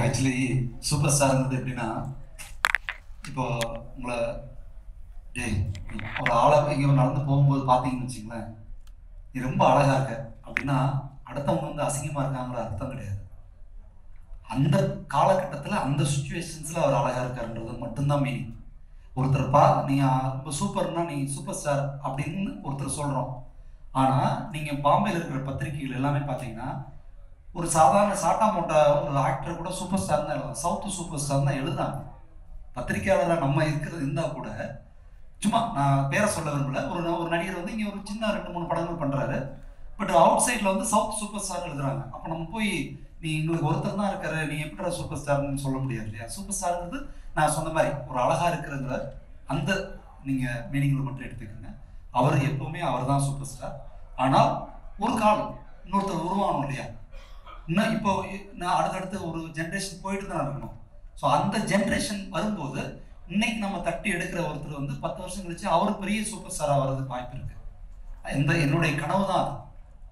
Actually super ஸ்டார்ங்கிறது எப்படின்னா இப்போ உங்களை டேய் ஒரு ஆளை இங்கே நடந்து போகும்போது பார்த்தீங்கன்னு வச்சுங்களேன் நீ ரொம்ப அழகா இருக்க அப்படின்னா அடுத்தவங்க வந்து அசிங்கமா இருக்காங்கிற அர்த்தம் கிடையாது அந்த காலகட்டத்தில் அந்த சுச்சுவேஷன்ஸில் அவர் அழகா இருக்காருன்றது மட்டும்தான் மீனிங் ஒருத்தர் பா நீங்கள் ரொம்ப சூப்பர்னா நீங்கள் சூப்பர் ஸ்டார் அப்படின்னு ஒருத்தர் சொல்கிறோம் ஆனால் நீங்கள் பாம்பேல இருக்கிற பத்திரிகைகள் எல்லாமே பார்த்தீங்கன்னா ஒரு சாதாரண சாட்டா மோட்டா ஒரு ஆக்டர் கூட சூப்பர் ஸ்டார் தான் எழுதலாம் சவுத்து சூப்பர் ஸ்டார் தான் எழுதுறாங்க பத்திரிக்கையாளராக நம்ம இருக்கிறது இருந்தால் கூட சும்மா நான் பேரை சொல்ல விரும்பல ஒரு ஒரு நடிகர் வந்து இங்கே ஒரு சின்ன ரெண்டு மூணு படங்கள் பண்ணுறாரு பட் அவுட் சைடில் வந்து சவுத் சூப்பர் ஸ்டார் எழுதுறாங்க அப்போ நம்ம போய் நீ எங்களுக்கு ஒருத்தர் தான் இருக்காரு நீ எப்படி சூப்பர் ஸ்டார்னு சொல்ல முடியாது இல்லையா சூப்பர் ஸ்டார்ங்கிறது நான் சொன்ன மாதிரி ஒரு அழகா இருக்கிறங்கிற அந்த நீங்கள் மீனிங்கில் மட்டும் எடுத்துக்கோங்க அவர் எப்பவுமே அவர் தான் சூப்பர் ஸ்டார் ஆனால் ஒரு காலம் இன்னொருத்தர் உருவாகணும் இல்லையா இன்னும் இப்போ நான் அடுத்தடுத்து ஒரு ஜென்ரேஷன் போயிட்டு தான் இருக்கணும் ஸோ அந்த ஜென்ரேஷன் வரும்போது இன்னைக்கு நம்ம தட்டி எடுக்கிற ஒருத்தர் வந்து பத்து வருஷம் கழிச்சு அவர் பெரிய சூப்பர் ஸ்டாராக வர்றதுக்கு வாய்ப்பு இருக்கு இந்த என்னுடைய கனவு தான் அது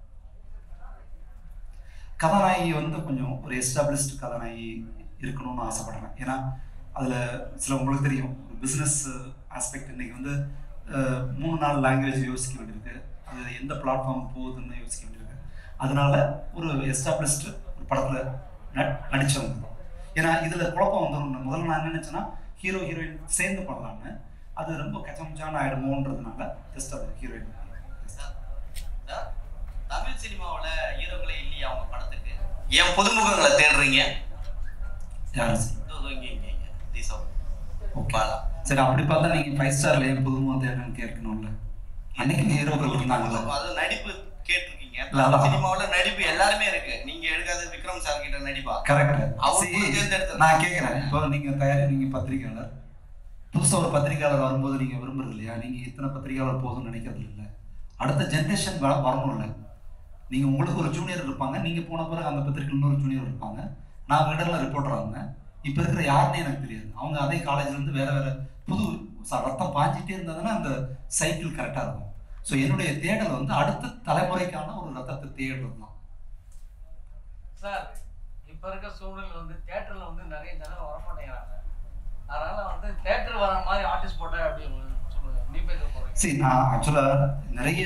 கதாநாயகி வந்து கொஞ்சம் ஒரு எஸ்டாப்ளிஷ்டு கதாநாயகி இருக்கணும்னு ஆசைப்படுறேன் ஏன்னா அதில் சில உங்களுக்கு தெரியும் ஒரு பிஸ்னஸ் ஆஸ்பெக்ட் இன்னைக்கு வந்து அஹ், மூணு நாலு லாங்குவேஜ் யோசிக்க வேண்டியிருக்கு அது எந்த பிளாட்ஃபார்ம் போகுதுன்னு யோசிக்க வேண்டியிருக்கு அதனால ஒரு எஸ்டாப்ளிஷ்டு ஒரு படத்தில் நடிச்சவங்க தான் ஏன்னா இதில் குழப்பம் வந்துடும் முதல்ல நான் என்ன நினச்சேன்னா ஹீரோ ஹீரோயின் சேர்ந்து பண்ணலான்னு அது ரொம்ப கச்சமச்சான ஆயிடுமோன்றதுனால ஜஸ்ட் அது ஹீரோயின் சார், சார், தமிழ் சினிமாவுல ஹீரோங்களே இல்லையா அவங்க படத்துக்கு ஏன் புதுமுகங்களை தேடுறீங்க யார் இதோ, இதோ இங்க, இங்க, இங்க. தீசா. ஓகே பாலா. சரி அப்படி பார்த்தா நீங்கள் ஃபைவ் ஸ்டார்ல ஏன் புதுமுகம் தேடணும்னு கேட்கணும்ல அன்னைக்கு ஹீரோக்கள் இருந்தாங்கல்ல அது நடிப்பு கேட்டிருக்கீங்க இல்ல, அதான். சினிமாவுல நடிப்பு எல்லாருமே இருக்கு நீங்க எடுக்காத விக்ரம் சார் கிட்ட நடிப்பா கரெக்ட் அவர் கூட தேர்ந்தெடுத்தது. நான் கேட்குறேன் இப்போ நீங்கள் தயாரி நீங்கள் பத்திரிகையாளர் புதுசாக ஒரு பத்திரிகையாளர் வரும்போது நீங்கள் விரும்புறது இல்லையா நீங்கள் இத்தனை பத்திரிகையாளர் போதும்னு நினைக்கிறது இல்லை அடுத்த ஜென்ரேஷன் வர வரணும்ல நீங்கள் உங்களுக்கு ஒரு ஜூனியர் இருப்பாங்க நீங்கள் போன பிறகு அந்த பத்திரிகை இன்னொரு ஜூனியர் இருப்பாங்க நான் விடரில் ரிப்போர்ட்டராக இருந்தேன் இப்போ இருக்கிற யாருன்னே எனக்கு தெரியாது அவங்க அதே காலேஜ்லேருந்து வேற வேற புது ச- ரத்தம் பாஞ்சிட்டே இருந்ததுன்னா அந்த சைக்கிள் கரெக்டாக இருக்கும் ஸோ என்னுடைய தேடல் வந்து அடுத்த தலைமுறைக்கான ஒரு ரத்தத்தை தேடுறது தான் சார் இப்ப இருக்க சூழ்நிலை வந்து தியேட்டர்ல வந்து நிறைய ஜனம் வர மாட்டேங்கிறாங்க அதனால வந்து தியேட்டர் வர மாதிரி ஆர்டிஸ்ட் போட்டா அப்படி சொல்லுங்க நீ பேச போறீங்க சரி நான் ஆக்சுவலாக நிறைய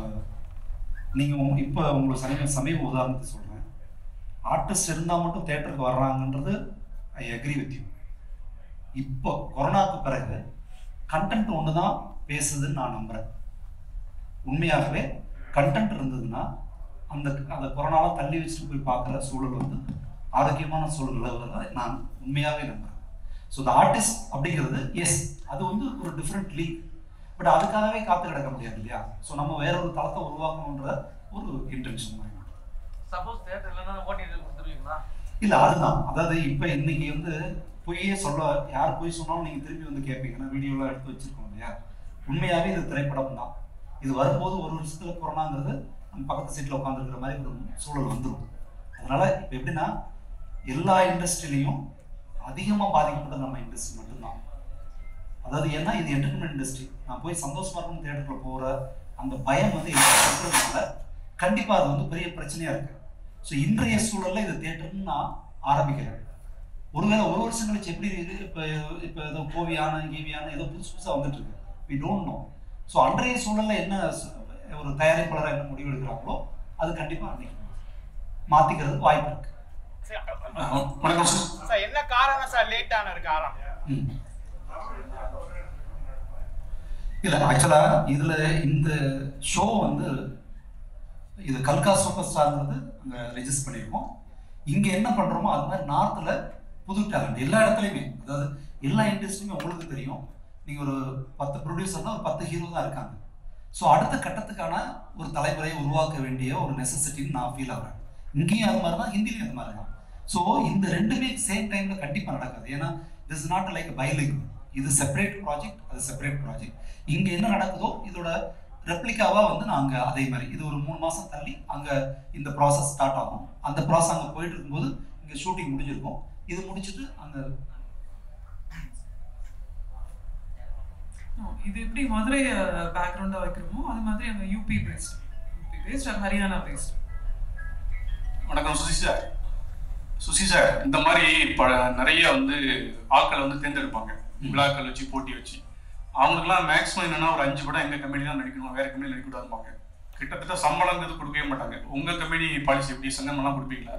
நீங்கள் இப்போ உங்களுக்கு சமீப சமீப உதாரணத்தை சொல்கிறேன் ஆர்டிஸ்ட் இருந்தால் மட்டும் தேட்டருக்கு வர்றாங்கன்றது ஐ அக்ரி வித் யூ இப்போ கொரோனாவுக்கு பிறகு கண்டென்ட் ஒன்று தான் பேசுதுன்னு நான் நம்புகிறேன் உண்மையாகவே கண்டென்ட் இருந்ததுன்னா அந்த அந்த கொரோனாவை தள்ளி வச்சுட்டு போய் பார்க்குற சூழல் வந்து ஆரோக்கியமான சூழல் நிலவுறத நான் உண்மையாகவே நம்புகிறேன் ஸோ த ஆர்டிஸ்ட் அப்படிங்கிறது எஸ் அது வந்து ஒரு டிஃப்ரெண்ட் லீக் பட் அதுக்காகவே காத்து கிடக்க முடியாது இல்லையா ஸோ நம்ம வேற ஒரு தளத்தை உருவாக்கணுன்ற ஒரு இன்டென்ஷன் தான் சப்போஸ் தியேட்டர் இல்லைன்னா ஓடிடி கொடுத்துருவீங்களா இல்ல அதுதான் அதாவது இப்ப இன்னைக்கு வந்து பொய்யே சொல்ல யார் பொய் சொன்னாலும் நீங்க திரும்பி வந்து கேட்பீங்க நான் வீடியோலாம் எடுத்து வச்சிருக்கோம் இல்லையா உண்மையாவே இது திரைப்படம் தான் இது வரும்போது ஒரு வருஷத்துல கொரோனாங்கிறது நம்ம பக்கத்து சீட்ல உட்காந்துருக்கிற மாதிரி ஒரு சூழல் வந்துடும் அதனால இப்ப எப்படின்னா எல்லா இண்டஸ்ட்ரியிலையும் அதிகமா பாதிக்கப்பட்டது நம்ம இண்டஸ்ட்ரி மட்டும்தான் அதாவது ஏன்னா இது என்டர்டைன்மெண்ட் இண்டஸ்ட்ரி நான் போய் சந்தோஷமா இருக்கணும் தேட்டருக்குள்ள போற அந்த பயம் வந்து எனக்கு இருக்கிறதுனால கண்டிப்பா அது வந்து பெரிய பிரச்சனையா இருக்கு ஸோ இன்றைய சூழல்ல இது தேட்டர்னு நான் ஆரம்பிக்கிறேன் ஒருவேளை ஒரு வருஷம் கழிச்சு எப்படி இது இப்போ இப்போ ஏதோ கோவியான கீவியான ஏதோ புதுசு புதுசாக வந்துட்டு இருக்கு வி டோன்ட் நோ ஸோ அன்றைய சூழல்ல என்ன சு- ஒரு தயாரிப்பாளராக என்ன முடிவு எடுக்கிறாங்களோ அது கண்டிப்பாக அன்னைக்கு மாத்திக்கிறதுக்கு வாய்ப்பு இருக்கு வணக்கம் சார் சார் என்ன காரணம் சார் லேட் ஆன காரணம் ம். இல்ல ஆக்சுவலா இதுல இந்த ஷோ வந்து இது கல்கா சூப்பர் ஸ்டார்ங்கிறது அங்க ரெஜிஸ்டர் பண்ணியிருக்கோம் இங்க என்ன பண்றோமோ அது மாதிரி நார்த்ல புது டேலண்ட் எல்லா இடத்துலையுமே அதாவது எல்லா இண்டஸ்ட்ரியுமே உங்களுக்கு தெரியும் நீங்க ஒரு பத்து ப்ரொடியூசர்னா ஒரு பத்து ஹீரோ தான் இருக்காங்க ஸோ அடுத்த கட்டத்துக்கான ஒரு தலைமுறையை உருவாக்க வேண்டிய ஒரு நெசசிட்டின்னு நான் ஃபீல் ஆகிறேன் இங்கேயும் அது மாதிரி தான் ஹிந்திலையும் அது மாதிரி தான் ஸோ இந்த ரெண்டுமே சேம் டைம்ல கண்டிப்பா நடக்காது ஏன்னா திஸ் நாட் லைக் பைலிங் இது செப்பரேட் ப்ராஜெக்ட் அது செப்பரேட் ப்ராஜெக்ட் இங்க என்ன நடக்குதோ இதோட ரெப்ளிகாவா வந்து நாங்க அதே மாதிரி இது ஒரு மூணு மாசம் தள்ளி அங்க இந்த ப்ராசஸ் ஸ்டார்ட் ஆகும் அந்த ப்ராசஸ் அங்க போயிட்டு இருக்கும்போது இங்க ஷூட்டிங் முடிஞ்சிருக்கும் இது முடிச்சிட்டு அங்க No, இது எப்படி மதுரை பேக்ரவுண்டாக வைக்கிறோமோ அது மாதிரி அங்கே UP based UP based Haryana based வணக்கம் சுதீஷ் சார் சுசி சார் இந்த மாதிரி இப்போ நிறைய வந்து ஆட்கள் வந்து தேர்ந்தெடுப்பாங்க விழாக்கள் வச்சு போட்டி வச்சு அவங்களுக்குலாம் மேக்ஸிமம் என்னன்னா ஒரு அஞ்சு படம் எங்க கம்பெனி தான் நடிக்கணும் வேற கம்பெனி நடிக்கக்கூடாதுப்பாங்க கிட்டத்தட்ட சம்பளங்கிறது கொடுக்கவே மாட்டாங்க உங்க கம்பெனி பாலிசி எப்படி சங்கமெல்லாம் கொடுப்பீங்களா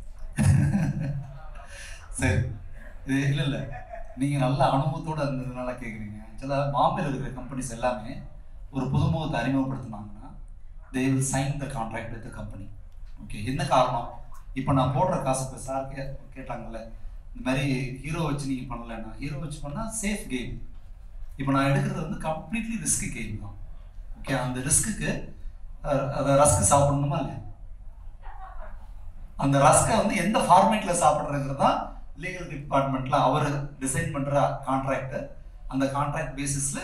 சரி இது இல்லை இல்லை நீங்கள் நல்ல அனுபவத்தோட இருந்ததுனால கேட்குறீங்க ஆக்சுவலாக பாம்பேல இருக்கிற கம்பெனிஸ் எல்லாமே ஒரு புதுமுகத்தை அறிமுகப்படுத்தினாங்கன்னா they will sign the contract with the company okay என்ன காரணம் இப்போ நான் போடுற காசு இப்போ சார் கே கேட்டாங்கல்ல இந்த மாதிரி ஹீரோ வச்சு நீங்கள் பண்ணலைன்னா ஹீரோ வச்சு பண்ணால் சேஃப் கேம் இப்போ நான் எடுக்கிறது வந்து கம்ப்ளீட்லி ரிஸ்க் கேம் தான் ஓகே அந்த ரிஸ்க்குக்கு அதை ரஸ்க் சாப்பிடணுமா இல்லையா அந்த ரஸ்கை வந்து எந்த ஃபார்மேட்ல சாப்பிட்றதுங்கிறது தான் லீகல் டிபார்ட்மெண்ட்ல அவர் டிசைன் பண்ற கான்ட்ராக்ட் அந்த கான்ட்ராக்ட் பேசிஸ்ல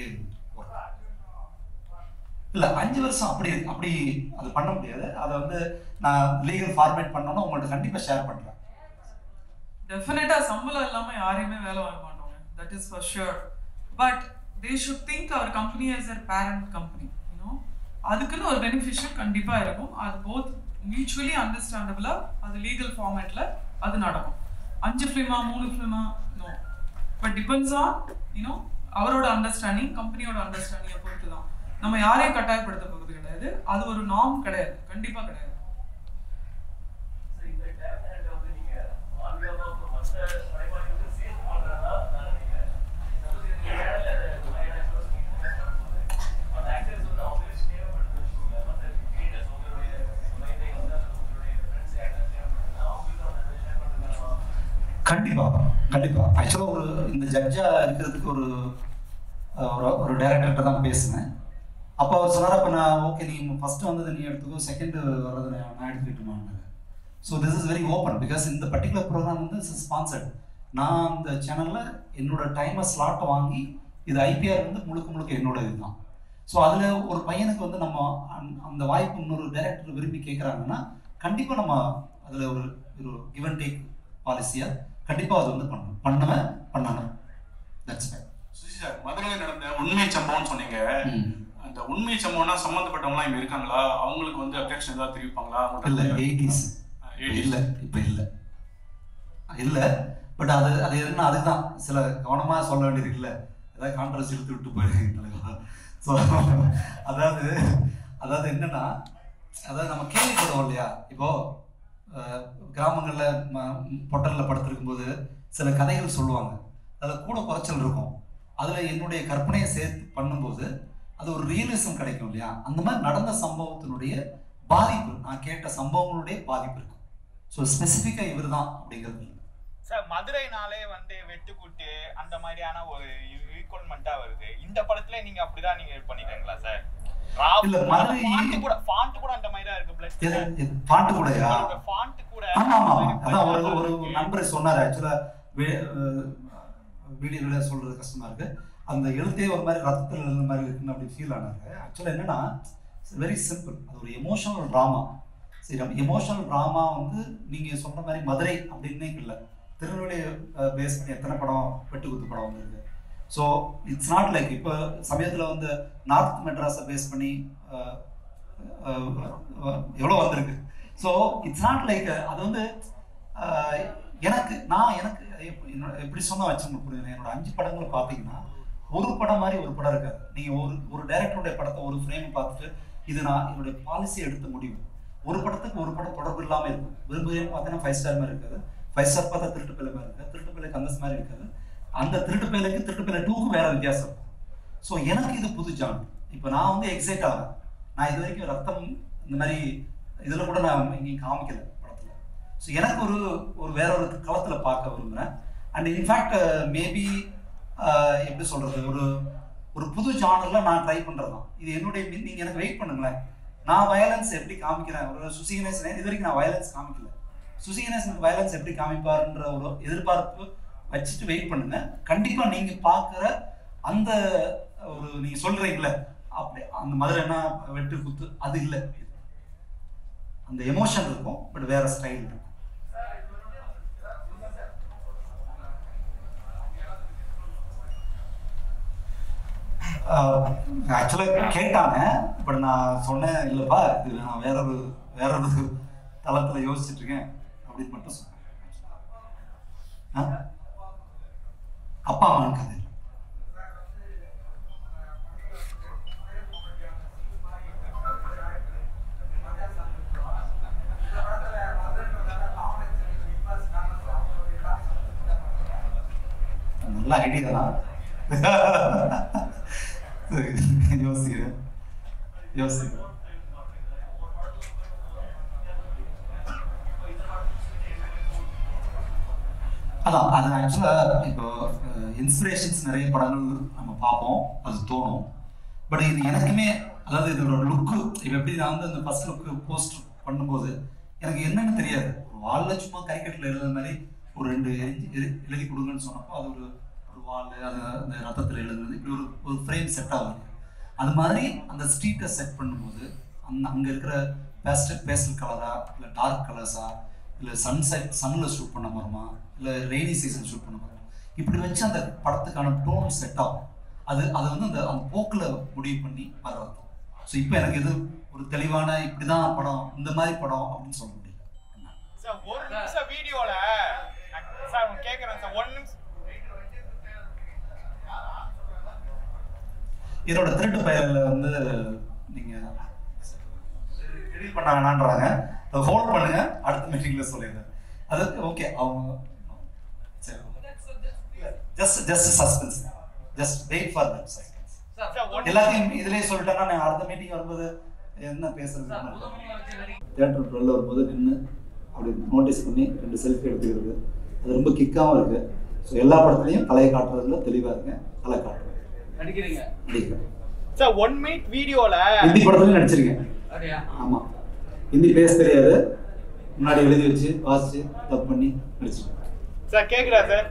இல்ல அஞ்சு வருஷம் அப்படி அப்படி அது பண்ண முடியாது அதை வந்து நான் லீகல் ஃபார்மேட் பண்ணோன்னா உங்கள்ட்ட கண்டிப்பா ஷேர் பண்றேன் டெஃபினட்டா சம்பளம் இல்லாம யாரையுமே வேலை வாங்க மாட்டோங்க that is for sure but they should think அவர் company as a parent company you know அதுக்குன்னு ஒரு பெனிஃபிஷியல் கண்டிப்பா இருக்கும் அது போத் மியூச்சுவலி அண்டர்ஸ்டாண்டபிளா அது லீகல் ஃபார்மேட்ல அது நடக்கும் அஞ்சு ஃபிலிமா மூணு ஃபிலிமா no but depends on you know அவரோட அண்டர்ஸ்டாண்டிங் கம்பெனியோட அண்டர்ஸ்டாண்டிங்கை பொறுத்து தான் நம்ம யாரையும் கட்டாயப்படுத்த போகிறது கிடையாது அது ஒரு நார்ம் கிடையாது கண்டிப்பா கிடையாது கண்டிப்பா கண்டிப்பா ஆக்சுவலா ஒரு இந்த ஜட்ஜா இருக்கிறதுக்கு ஒரு அஹ், ஒரு ஒரு டைரக்டர்கிட்ட தான் பேசினேன் அப்போ அவர் சொன்னார் அப்போ நான் ஓகே நீ ஃபர்ஸ்ட் வந்தது நீ எடுத்துக்கோ செகண்ட் வர்றது நான் நான் எடுத்துக்கிட்டுமான்னு so this is very open because இந்த பர்டிகுலர் ப்ரோக்ராம் வந்து ஸ்பான்சர்ட் நான் அந்த சேனலில் என்னோட டைமை ஸ்லாட் வாங்கி இது ஐபிஆர் வந்து முழுக்க முழுக்க என்னோட இதுதான் ஸோ அதில் ஒரு பையனுக்கு வந்து நம்ம அந்த- அந்த வாய்ப்பு இன்னொரு டைரக்டர் விரும்பி கேட்குறாங்கன்னா கண்டிப்பாக நம்ம அதில் ஒரு ஒரு கிவ் அண்ட் டேக் பாலிசியாக கண்டிப்பாக அது வந்து பண்ணணும் பண்ணுவேன் பண்ணணும் தட்ஸ் சுசி சார் மதுரையில் நடந்த உண்மை சம்பவம்னு சொன்னீங்க அந்த உண்மை சம்பவம்னா சம்மந்தப்பட்டவங்களாம் இங்க இருக்காங்களா அவங்களுக்கு வந்து அப்ஜெக்ஷன் ஏதாவது தெரிவிப்பாங்களா இல்லை அவங்கள்ட்ட எயிட்டிஸ் இல்லை இப்போ இல்லை இல்லை பட் அது அது என்ன அதுதான் சில கவனமாக சொல்ல வேண்டியிருக்குல்ல ஏதாவது கான்ட்ரவர்சி இழுத்து விட்டு போயிருக்கீங்க ஸோ அதாவது அதாவது என்னன்னா அதாவது நம்ம கேள்விப்படுவோம் இல்லையா இப்போ அஹ், கிராமங்கள்ல ம- பொட்டல்ல படுத்திருக்கும் போது சில கதைகள் சொல்லுவாங்க அதில் கூட குறைச்சல் இருக்கும் அதில் என்னுடைய கற்பனையை சேர்த்து பண்ணும்போது அது ஒரு ரியலிசம் கிடைக்கும் இல்லையா அந்த மாதிரி நடந்த சம்பவத்தினுடைய பாதிப்பு நான் கேட்ட சம்பவங்களுடைய பாதிப்பு இருக்கும் ஸோ ஸ்பெசிஃபிக்காக இவர் தான் அப்படிங்கிறது இல்லை. சார் மதுரைனாலே வந்து வெட்டுக்கூட்டு அந்த மாதிரியான ஒரு ஈக்குவல்மெண்டா வருது இந்த படத்துல நீங்க அப்படிதான் நீங்க இது பண்ணிட்டீங்களா சார் இல்ல, மதுரை- ஃபாண்ட் கூட ஃபாண்ட் கூட அந்த மாதிரி தான் இருக்கு பிளஸ் எது எது பாட்டு கூடயா ஃபாண்ட் கூட ஆமா ஆமா ஆமா. அதான் ஒரு ஒரு நண்பர் சொன்னார் ஆக்சுவலா வீடியோவில் சொல்றது கஷ்டமா இருக்கு அந்த எழுத்தே ஒரு மாதிரி ரத்தத்தில் எழுந்த மாதிரி இருக்குன்னு அப்படி ஃபீல் ஆனாங்க ஆக்சுவலாக என்னன்னா வெரி சிம்பிள் அது ஒரு எமோஷனல் ட்ராமா சரி எமோஷனல் ட்ராமா வந்து நீங்க சொன்ன மாதிரி மதுரை அப்படின்னு இல்லை திருநெல்வேலி பேஸ் பண்ணி எத்தனை படம் வெட்டுக்குத்து படம் வந்திருக்கு ஸோ இட்ஸ் நாட் லைக் இப்போ சமயத்தில் வந்து நார்த் மெட்ராஸை பேஸ் பண்ணி அஹ், அஹ், அஹ், எவ்வளோ வந்திருக்கு ஸோ இட்ஸ் நாட் லைக் அது வந்து அஹ், எனக்கு நான் எனக்கு எப்ப- என்னோட எப்படி சொன்னா வச்சு உங்களுக்கு புரியுது என்னோட அஞ்சு படங்களை பார்த்தீங்கன்னா ஒரு படம் மாதிரி ஒரு படம் இருக்காது நீங்கள் ஒரு ஒரு டைரக்டருடைய படத்தை ஒரு ஃப்ரேம் பார்த்துட்டு இது நான் என்னுடைய பாலிசி எடுத்த முடிவு ஒரு படத்துக்கு ஒரு படம் தொடர்பு இல்லாமல் இருக்கும் விரும்புகிறேன் பார்த்தீங்கன்னா ஃபைவ் ஸ்டார் மாதிரி இருக்காது ஃபைவ் ஸ்டார் பார்த்தா திருட்டு பிள்ளை மாதிரி இருக்காது திருட்டு பிள்ளைக்கு அந்த மாதிரி இருக்காது அந்த திருட்டு பிள்ளைக்கு திருட்டு பிள்ளை டூக்கு வேற வித்தியாசம் இருக்கும் ஸோ எனக்கு இது புது ஜான் இப்போ நான் வந்து எக்ஸைட் ஆகிறேன் நான் இது வரைக்கும் ரத்தம் இந்த மாதிரி இதில் கூட நான் எங்கேயும் காமிக்கல படத்தில் ஸோ எனக்கு ஒரு ஒரு வேற ஒரு களத்தில் பார்க்க விரும்புகிறேன் அண்ட் இன்ஃபேக்ட் மேபி எப்படி சொல்கிறது ஒரு ஒரு புது ஜானரில் நான் ட்ரை பண்ணுறது தான் இது என்னுடைய நீங்கள் எனக்கு வெயிட் பண்ணுங்களேன் நான் வயலன்ஸ் எப்படி காமிக்கிறேன் ஒரு சுசி கணேசன் இது வரைக்கும் நான் வயலன்ஸ் காமிக்கல சுசி கணேசனுக்கு வயலன்ஸ் எப்படி காமிப்பாருன்ற ஒரு எதிர்பார்ப்பு வச்சுட்டு வெயிட் பண்ணுங்க கண்டிப்பா நீங்க பார்க்குற அந்த ஒரு நீங்க சொல்றீங்களே அப்படி அந்த மதுரை என்ன வெட்டு குத்து அது இல்லை அந்த எமோஷன் இருக்கும் பட் வேற ஸ்டைல் இருக்கும் ஆக்சுவலாக கேட்டாங்க பட் நான் சொன்னேன் இல்லைப்பா இது நான் வேற ஒரு வேற ஒரு தளத்தில் யோசிச்சுட்டு இருக்கேன் அப்படின்னு மட்டும் சொன்னேன் அப்பா அம்மான்னு கதை இல்லை. நல்ல ஐடியா தான் யோசிக்கிறேன் யோசிக்கிறேன் அதான் அது ஆக்சுவலாக இப்போ இன்ஸ்பிரேஷன்ஸ் நிறைய படங்கள் நம்ம பார்ப்போம் அது தோணும் பட் இது எனக்குமே அதாவது இதோட லுக்கு இப்போ எப்படி நான் வந்து அந்த ஃபர்ஸ்ட் லுக்கு போஸ்ட் பண்ணும்போது எனக்கு என்னன்னு தெரியாது ஒரு வாலில் சும்மா கரிக்கட்டில் எழுதுற மாதிரி ஒரு ரெண்டு எழுதி எழு- எழுதி கொடுங்கன்னு சொன்னப்போ அது ஒரு ஒரு வால் அது அந்த ரத்தத்தில் எழுதுறது இப்படி ஒரு ஒரு ஃப்ரேம் செட் ஆகுது அது மாதிரி அந்த ஸ்ட்ரீட்டை செட் பண்ணும்போது அந்த அங்கே இருக்கிற பேஸ்டல் பேஸ்டல் கலரா இல்லை டார்க் கலர்ஸா இல்லை சன்செட் சன்னில் ஷூட் பண்ண போகிறோமா இல்லை ரெய்னி சீசன் ஷூட் பண்ண போகிறோமா இப்படி வச்சு அந்த படத்துக்கான டோன் செட் ஆகும் அது அது வந்து அந்த அந்த போக்கில் முடிவு பண்ணி வர்றது ஸோ இப்போ எனக்கு இது ஒரு தெளிவான இப்படி தான் படம் இந்த மாதிரி படம் அப்படின்னு சொல்ல முடியல சார் ஒரு நிமிஷம் வீடியோல சார் உங்க கேக்குறேன் சார் ஒரு நிமிஷம் என்னோட திருட்டு பெயரில் வந்து நீங்கள் எடிட் பண்ண வேணான்றாங்க அதை ஹோல்ட் பண்ணுங்க அடுத்த மீட்டிங்கில் சொல்லிடுறேன் அது ஓகே அவங்க சரி just just suspense just wait for that suspense sir sir one எல்லாத்தையும் இதுலயே சொல்லிட்டேன்னா நான் அடுத்த மீட்டிங் வரும்போது என்ன சார் பேசுறது புதுமுகம் வச்சு நடிக்க தேட்டர் வெளில வரும்போது நின்று அப்படி நோட்டீஸ் பண்ணி ரெண்டு செல்ஃபி எடுத்துக்கிறது அது ரொம்ப கிக்காகவும் இருக்கு ஸோ எல்லா படத்துலையும் தலையை காட்டுறதுல தெளிவாக இருக்கேன் தலை காட்டுறேன் நடிக்கிறீங்க நடிக்கிறேன் சார் ஒன் மினிட் வீடியோல ஹிந்தி படத்துலையும் நடிச்சிருக்கேன் அப்படியா ஆமாம் ஹிந்தி பேச தெரியாது முன்னாடி எழுதி வச்சு வாசிச்சு தப்பு பண்ணி நடிச்சிருக்கேன் சார் கேக்குதா சார்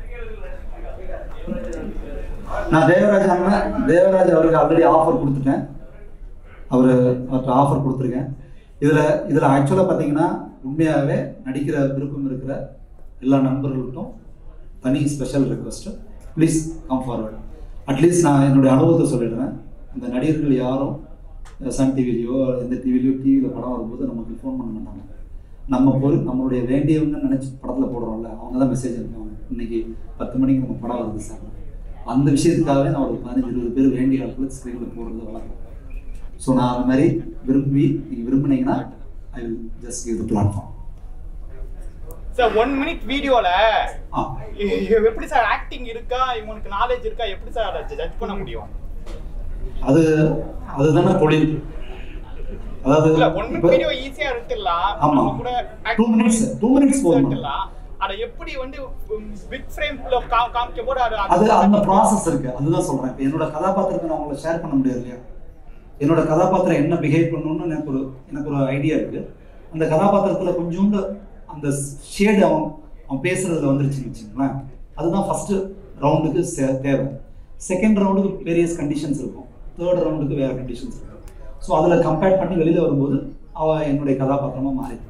நான் தேவராஜ் அண்ணன் தேவராஜ் அவருக்கு ஆல்ரெடி ஆஃபர் கொடுத்துட்டேன் அவர் அவர்கிட்ட ஆஃபர் கொடுத்துருக்கேன் இதில் இதில் ஆக்சுவலாக பார்த்தீங்கன்னா உண்மையாகவே நடிக்கிற விருப்பம் இருக்கிற எல்லா நண்பர்களுக்கும் தனி special request please come forward at least நான் என்னுடைய அனுபவத்தை சொல்லிடுறேன் இந்த நடிகர்கள் யாரும் சன் டிவிலையோ எந்த டிவிலையோ டிவியில் படம் வரும்போது நமக்கு ஃபோன் பண்ண மாட்டாங்க நம்ம பொரு நம்மளுடைய வேண்டியவங்க நினச்சி படத்தில் போடுறோம்ல அவங்க தான் மெசேஜ் அனுப்புவாங்க இன்னைக்கு பத்து மணிக்கு நம்ம படம் வருது சார் அந்த விஷயத்துக்காகவே நான் ஒரு பதினஞ்சு இருபது பேர் வேண்டிய ஆட்கள் ஸ்க்ரீனில் போடுறது வழக்கம் ஸோ நான் அந்த மாதிரி விரும்பி நீங்கள் விரும்புனீங்கன்னா I will just give the platform sir one minute வீடியோல ஆ எப்படி சார் ஆக்டிங் இருக்கா இவனுக்கு நாலேஜ் இருக்கா எப்படி சார் அதை ஜட்ஜ் பண்ண முடியும் அது அதுதானே தொழில் அதாவது இல்ல ஒன் மினிட் இப்ப- வீடியோ ஈஸியா எடுத்துடலாம் ஆமா. நம்ம கூட Two minutes, two minutes போதும். எடுத்துடலாம் அத எப்படி வந்து பிக் ஃப்ரேம்ல காமிக்கும் போது அது அது அந்த ப்ராசஸ் இருக்கு அதுதான் சொல்றேன் இப்போ என்னோட கதாபாத்திரத்தை நான் உங்களை ஷேர் பண்ண முடியாது இல்லையா என்னோட கதாபாத்திரம் என்ன பிஹேவ் பண்ணணும்னு எனக்கு ஒரு எனக்கு ஒரு ஐடியா இருக்கு அந்த கதாபாத்திரத்துல கொஞ்சோண்டு அந்த ஷேடு அவன் அவன் பேசுறதுல வந்துருச்சுன்னு வச்சுங்களேன் அதுதான் ஃபர்ஸ்ட் ரவுண்டுக்கு தேவை செகண்ட் ரவுண்டுக்கு வேரியஸ் கண்டிஷன்ஸ் இருக்கும் தேர்ட் ரவுண்டுக்கு வேற கண்டிஷன்ஸ் இருக்கும் ஸோ அதில் கம்பேர் பண்ணி வெளியில் வரும்போது அவன் என்னுடைய கதாபாத்திரமாக மாறிடுவான்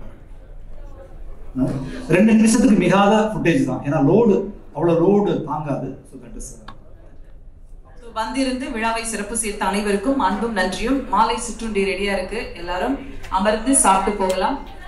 ரெண்டு நிமிஷத்துக்கு மிகாத ஃபுட்டேஜ் தான் ஏன்னா லோடு அவ்வளோ லோடு தாங்காது ஸோ தட் இஸ் So, வந்திருந்து விழாவை சிறப்பு சேர்த்த அனைவருக்கும் அன்பும் நன்றியும் மாலை சிற்றுண்டி ரெடியா இருக்கு எல்லாரும் அமர்ந்து சாப்பிட்டு போகலாம்